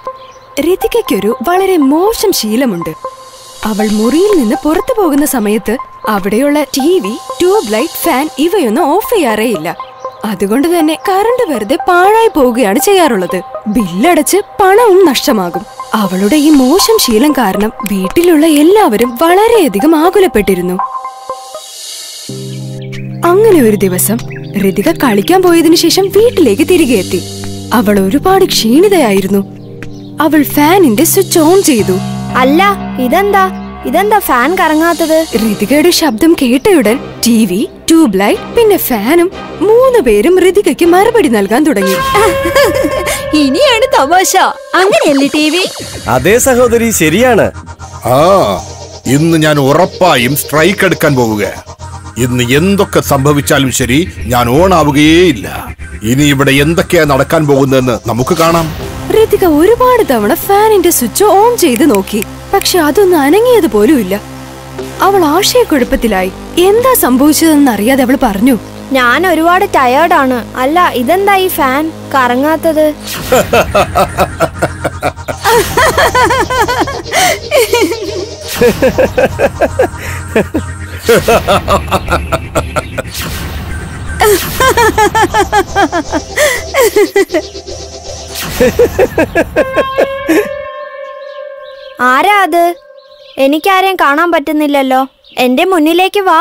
രതികയ്ക്കൊരു വളരെ മോശം ശീലമുണ്ട് അവൾ മുറിയിൽ നിന്ന് പുറത്തു പോകുന്ന സമയത്ത് അവിടെയുള്ള T V tube light fan ഇവയൊന്നും ഓഫ് ചെയ്യാറേയില്ല അതുകൊണ്ട് തന്നെ കറണ്ട് വെറുതെ പാഴായി പോവുകയാണ് ചെയ്യാറുള്ളത് ബില്ലടച്ച് പണവും നഷ്ടമാകും അവളുടെ ഈ മോശം ശീലം കാരണം വീട്ടിലുള്ള എല്ലാവരും വളരെയധികം ആകുലപ്പെട്ടിരുന്നു അങ്ങനെ ഒരു ദിവസം ഋതിക കളിക്കാൻ പോയതിനു ശേഷം വീട്ടിലേക്ക് തിരികെ എത്തി അവൾ ഒരുപാട് ക്ഷീണിതയായിരുന്നു അവൾ ഫാനിന്റെ സ്വിച്ച് ഓൺ ചെയ്തു അല്ല ഇതെന്താ ഇതെന്താ ഫാൻ കറങ്ങാത്തത് ഋതികയുടെ ശബ്ദം കേട്ടയുടൻ ടി വി ട്യൂബ് ലൈറ്റ് പിന്നെ ഫാനും മൂന്ന് പേരും ഋതികയ്ക്ക് മറുപടി നൽകാൻ തുടങ്ങി ഇനിയാണ് തമാശ അങ്ങനെയല്ലേ ടി വി അതേ സഹോദരി ശരിയാണ് ആ ഇന്ന് ഞാൻ ഉറപ്പായും സ്ട്രൈക്ക് എടുക്കാൻ പോവുക ഇന്ന് എന്തൊക്കെ സംഭവിച്ചാലും ശരി ഞാൻ ഓണാവുകയേയില്ല ഇനി ഇവിടെ എന്തൊക്കെയാ നടക്കാൻ പോകുന്നതെന്ന് നമുക്ക് കാണാം ഋതിക ഒരുപാട് തവണ ഫാനിന്റെ സ്വിച്ച് ഓൺ ചെയ്ത് നോക്കി പക്ഷെ അതൊന്നും അനങ്ങിയത് പോലുമില്ല അവൾ ആശയക്കുഴപ്പത്തിലായി എന്താ സംഭവിച്ചതെന്ന് അറിയാതെ അവൾ പറഞ്ഞു ഞാൻ ഒരുപാട് ടയേർഡാണ് അല്ല ഇതെന്താ ഈ ഫാൻ കറങ്ങാത്തത് ആരാ അത് എനിക്കാരെയും കാണാൻ പറ്റുന്നില്ലല്ലോ എന്റെ മുന്നിലേക്ക് വാ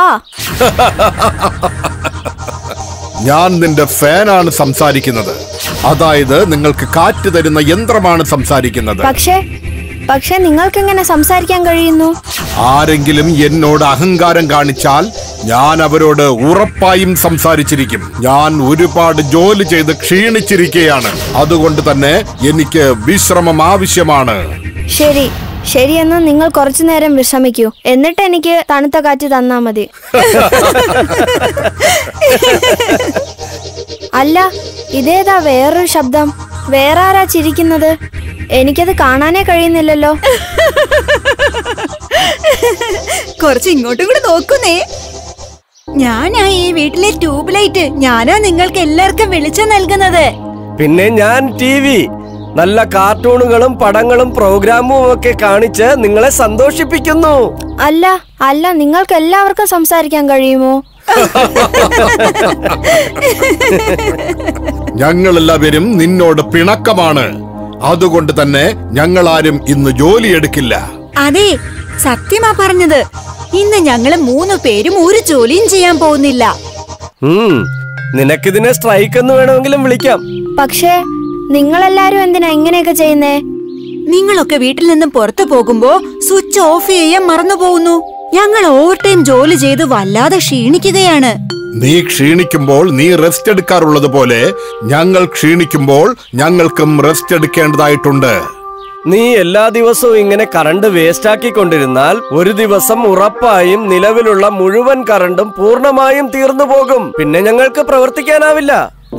ഞാൻ നിന്റെ ഫാനാണ് സംസാരിക്കുന്നത് അതായത് നിങ്ങൾക്ക് കാറ്റ് തരുന്ന യന്ത്രമാണ് സംസാരിക്കുന്നത് പക്ഷേ പക്ഷെ നിങ്ങൾക്ക് എങ്ങനെ സംസാരിക്കാൻ കഴിയുന്നു ആരെങ്കിലും എന്നോട് അഹങ്കാരം കാണിച്ചാൽ ഞാൻ അവരോട് ഉറപ്പായും സംസാരിച്ചിരിക്കും ഞാൻ ഒരുപാട് ജോലി ചെയ്ത് ക്ഷീണിച്ചിരിക്കുകയാണ് അതുകൊണ്ട് തന്നെ എനിക്ക് വിശ്രമം ആവശ്യമാണ് ശരി ശരിയെന്ന് നിങ്ങൾ കുറച്ചു നേരം വിശ്രമിക്കൂ എന്നിട്ട് എനിക്ക് തണുത്ത കാറ്റ് തന്നാ മതി അല്ല ഇതേതാ വേറൊരു ശബ്ദം വേറെ ആരാ ചിരിക്കുന്നത് എനിക്കത് കാണാനേ കഴിയുന്നില്ലല്ലോ കുറച്ച് ഇങ്ങോട്ടും കൂടെ നോക്കുന്നേ ഞാനാ ഈ വീട്ടിലെ ട്യൂബ് ലൈറ്റ് ഞാനാ നിങ്ങൾക്ക് എല്ലാവർക്കും വെളിച്ചം നൽകുന്നത് പിന്നെ ഞാൻ ടി വി നല്ല കാർട്ടൂണുകളും പടങ്ങളും പ്രോഗ്രാമും ഒക്കെ കാണിച്ച് നിങ്ങളെ സന്തോഷിപ്പിക്കുന്നു അല്ല അല്ല നിങ്ങൾക്ക് എല്ലാവർക്കും സംസാരിക്കാൻ കഴിയുമോ ഞങ്ങളെല്ലാവരും നിന്നോട് പിണക്കമാണ് അതുകൊണ്ട് തന്നെ ഞങ്ങളാരും ഇന്ന് ജോലിയെടുക്കില്ല അതെ സത്യമാ പറഞ്ഞത് ഇന്ന് ഞങ്ങള് മൂന്ന് പേരും ഒരു ജോലിയും ചെയ്യാൻ പോകുന്നില്ല ഉം നിനക്കിതിനെ സ്ട്രൈക്ക് എന്ന് വേണമെങ്കിലും വിളിക്കാം പക്ഷേ നിങ്ങളെല്ലാരും എന്തിനാ ഇങ്ങനെയൊക്കെ ചെയ്യുന്നേ നിങ്ങളൊക്കെ വീട്ടിൽ നിന്നും പുറത്തു പോകുമ്പോ സ്വിച്ച് ഓഫ് ചെയ്യാൻ മറന്നു പോകുന്നു ഞങ്ങൾ ഓവർ ടൈം ജോലി ചെയ്ത് വല്ലാതെ ക്ഷീണിക്കുകയാണ് നീ ക്ഷീണിക്കുമ്പോൾ നീ റെസ്റ്റ് എടുക്കാറുള്ളത് പോലെ ഞങ്ങൾ ക്ഷീണിക്കുമ്പോൾ ഞങ്ങൾക്കും റെസ്റ്റ് എടുക്കേണ്ടതായിട്ടുണ്ട് നീ എല്ലാ ദിവസവും ഇങ്ങനെ കറണ്ട് വേസ്റ്റ് ആക്കിക്കൊണ്ടിരുന്നാൽ ഒരു ദിവസം ഉറപ്പായും നിലവിലുള്ള മുഴുവൻ കറണ്ടും പൂർണ്ണമായും തീർന്നു പോകും പിന്നെ ഞങ്ങൾക്ക് പ്രവർത്തിക്കാനാവില്ല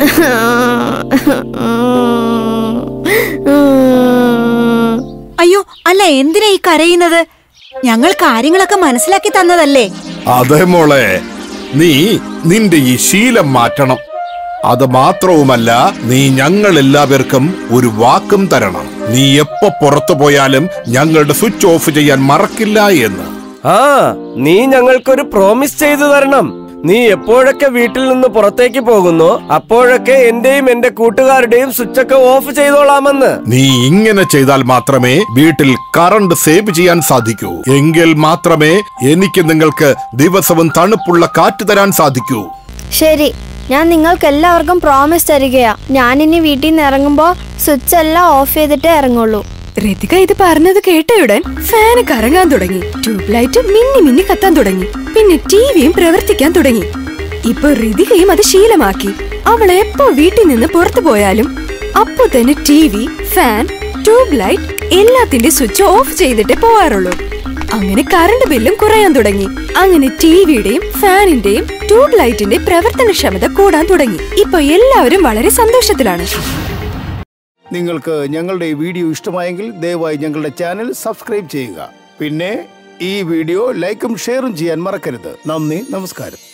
അയ്യോ അല്ല എന്തിനാ ഈ കരയുന്നത് ഞങ്ങൾ കാര്യങ്ങളൊക്കെ മനസ്സിലാക്കി തന്നതല്ലേ അതെ മോളെ നീ നിന്റെ ഈ ശീലം മാറ്റണം അത് മാത്രവുമല്ല നീ ഞങ്ങൾ എല്ലാവർക്കും ഒരു വാക്കും തരണം നീ എപ്പോ പുറത്തു പോയാലും ഞങ്ങളുടെ സ്വിച്ച് ഓഫ് ചെയ്യാൻ മറക്കില്ല എന്ന് ആ നീ ഞങ്ങൾക്കൊരു പ്രോമിസ് ചെയ്തു തരണം നീ എപ്പോഴൊക്കെ വീട്ടിൽ നിന്ന് പുറത്തേക്ക് പോകുന്നു അപ്പോഴൊക്കെ എന്റെയും എന്റെ കൂട്ടുകാരുടെയും സ്വിച്ചൊക്കെ ഓഫ് ചെയ്തോളാമെന്ന് നീ ഇങ്ങനെ ചെയ്താൽ മാത്രമേ വീട്ടിൽ കറണ്ട് സേവ് ചെയ്യാൻ സാധിക്കൂ എങ്കിൽ മാത്രമേ എനിക്ക് നിങ്ങൾക്ക് ദിവസവും തണുപ്പുള്ള കാറ്റ് തരാൻ സാധിക്കൂ ശരി ഞാൻ നിങ്ങൾക്ക് എല്ലാവർക്കും പ്രോമിസ് തരികയാ ഞാൻ ഇനി വീട്ടിൽ നിന്ന് ഇറങ്ങുമ്പോ സ്വിച്ച് എല്ലാം ഓഫ് ചെയ്തിട്ടേ ഇറങ്ങുള്ളൂ രതിക ഇത് പറഞ്ഞത് കേട്ടയുടൻ ഫാന് കറങ്ങാൻ തുടങ്ങി ട്യൂബ് ലൈറ്റ് മിന്നി മിന്നി കത്താൻ തുടങ്ങി പിന്നെ ടിവിയും പ്രവർത്തിക്കാൻ തുടങ്ങി ഇപ്പൊ ഋതികയും അത് ശീലമാക്കി അവൾ എപ്പോ വീട്ടിൽ നിന്ന് പുറത്തു പോയാലും അപ്പൊ തന്നെ T V fan tube light എല്ലാത്തിന്റെ സ്വിച്ച് ഓഫ് ചെയ്തിട്ടേ പോവാറുള്ളൂ അങ്ങനെ കറണ്ട് ബില്ലും കുറയാൻ തുടങ്ങി അങ്ങനെ ടിവിയുടെയും ഫാനിന്റെയും ട്യൂബ് ലൈറ്റിന്റെ പ്രവർത്തനക്ഷമത കൂടാൻ തുടങ്ങി ഇപ്പൊ എല്ലാവരും വളരെ സന്തോഷത്തിലാണ് നിങ്ങൾക്ക് ഞങ്ങളുടെ ഈ വീഡിയോ ഇഷ്ടമായെങ്കിൽ ദയവായി ഞങ്ങളുടെ ചാനൽ സബ്സ്ക്രൈബ് ചെയ്യുക പിന്നെ ഈ വീഡിയോ ലൈക്കും ഷെയറും ചെയ്യാൻ മറക്കരുത് നന്ദി നമസ്കാരം